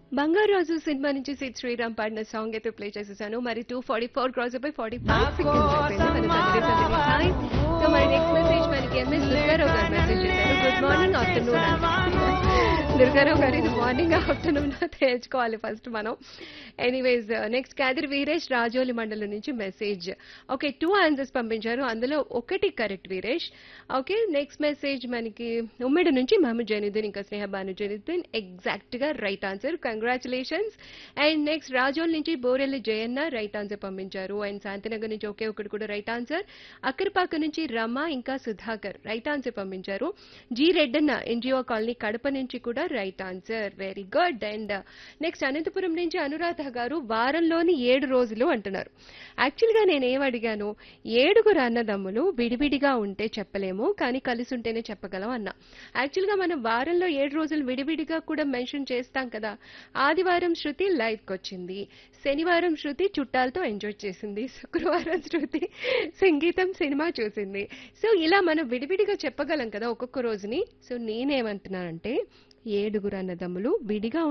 బంగారు రోజు సినిమా నుంచి సిద్ శ్రీరామ్ పాడిన సాంగ్ అయితే ప్లే చేసేసాను మరి టూ ఫార్టీ ఫోర్ క్రాస్ అయిపోయి ఫార్టీ ఫైవ్ సెకండ్స్ అయిపోయింది మన సందడి సందడి టైం సో మరి నెక్స్ట్ మెసేజ్ మనకి ఎంఎస్ దుర్గారావు గారు మెసేజ్ చేశారు good morning afternoon Durgarao garu ఇది మార్నింగ్ ఆఫ్టర్నూన్ తెచ్చుకోవాలి ఫస్ట్ మనం ఎనీవేస్ నెక్స్ట్ కాదిరి వీరేష్ రాజోలి మండలం నుంచి మెసేజ్ ఓకే టూ ఆన్సర్స్ పంపించారు అందులో ఒకటి correct Veeresh okay next message మనకి ఉమ్మడి నుంచి మహమ్మద్ జైనుద్దీన్ ఇంకా స్నేహ బాను జైనుద్దీన్ ఎగ్జాక్ట్ గా right answer congratulations and next Rajol నుంచి బోరెల్లి జయన్న రైట్ ఆన్సర్ పంపించారు అండ్ శాంతినగర్ నుంచి ఒకే ఒకటి కూడా రైట్ ఆన్సర్ అక్కరపాక నుంచి రమ ఇంకా సుధాకర్ రైట్ ఆన్సర్ పంపించారు G Reddanna NGO colony Kadapa నుంచి కూడా right answer very good and next Anantapuram నుంచి అనురాధ గారు వారంలోని ఏడు రోజులు అంటున్నారు యాక్చువల్గా నేను ఏం అడిగాను ఏడుగురు అన్నదమ్ములు విడివిడిగా ఉంటే చెప్పలేము కానీ కలిసి ఉంటేనే చెప్పగలం అన్న యాక్చువల్గా మనం వారంలో ఏడు రోజులు విడివిడిగా కూడా మెన్షన్ చేస్తాం కదా ఆదివారం శృతి లైవ్కి వచ్చింది శనివారం శృతి చుట్టాలతో ఎంజాయ్ చేసింది శుక్రవారం శృతి సంగీతం సినిమా చూసింది సో ఇలా మనం విడివిడిగా చెప్పగలం కదా ఒక్కొక్క రోజుని సో నేనేమంటున్నానంటే ఏడుగురు అన్నదమ్ములు విడిగా